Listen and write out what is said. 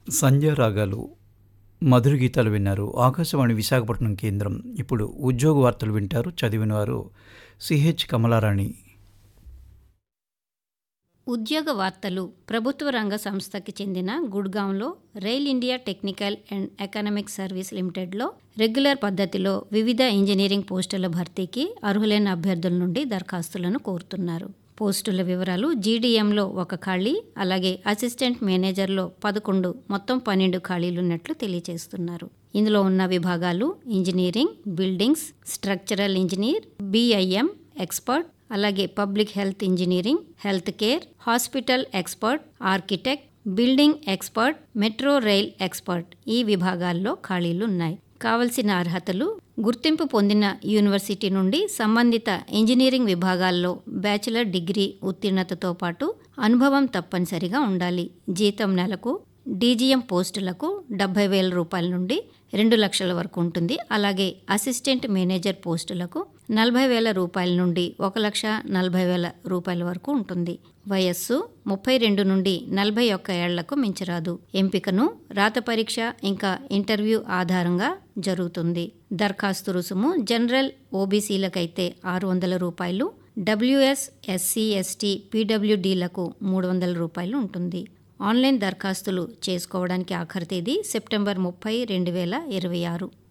సంధ్యా రాగాలు మధుర గీతాలు విన్నారు ఆకాశవాణి విశాఖపట్నం కేంద్రం ఇప్పుడు ఉద్యోగ వార్తలు వింటారు చదివిన వారు సిహెచ్ కమలారాణి ఉద్యోగ వార్తలు ప్రభుత్వ రంగ సంస్థకి చెందిన గుడ్గాంలో rail India technical and economic service లిమిటెడ్లో రెగ్యులర్ పద్ధతిలో వివిధ ఇంజనీరింగ్ పోస్టుల భర్తీకి అర్హులైన అభ్యర్థుల నుండి దరఖాస్తులను కోరుతున్నారు పోస్టుల వివరాలు జీడీఎంలో ఒక ఖాళీ అలాగే అసిస్టెంట్ మేనేజర్లో పదకొండు మొత్తం పన్నెండు ఖాళీలున్నట్లు తెలియజేస్తున్నారు ఇందులో ఉన్న విభాగాలు engineering buildings structural engineer BIM expert అలాగే public health engineering health care hospital expert architect building expert metro rail expert ఈ విభాగాల్లో ఖాళీలు ఉన్నాయి కావలసిన అర్హతలు గుర్తింపు పొందిన యూనివర్సిటీ నుండి సంబంధిత ఇంజనీరింగ్ విభాగాల్లో బ్యాచిలర్ డిగ్రీ ఉత్తీర్ణతతో పాటు అనుభవం తప్పనిసరిగా ఉండాలి జీతం నెలకు డీజీఎం పోస్టులకు డెబ్బై వేల రూపాయల నుండి రెండు లక్షల వరకు ఉంటుంది అలాగే అసిస్టెంట్ మేనేజర్ పోస్టులకు నలభై వేల రూపాయల నుండి ఒక లక్ష నలభై వేల రూపాయల వరకు ఉంటుంది వయస్సు ముప్పై రెండు నుండి నలభై ఒక్క ఏళ్లకు మించరాదు ఎంపికను రాత పరీక్ష ఇంకా ఇంటర్వ్యూ ఆధారంగా జరుగుతుంది దరఖాస్తు రుసుము జనరల్ ఓబీసీలకైతే ఆరు వందల రూపాయలు డబ్ల్యూఎస్ ఎస్సీ ఎస్టీ పీడబ్ల్యూడీలకు మూడు వందల రూపాయలు ఉంటుంది ఆన్లైన్ దరఖాస్తులు చేసుకోవడానికి ఆఖరి తేదీ సెప్టెంబర్ ముప్పై రెండు వేల ఇరవై ఆరు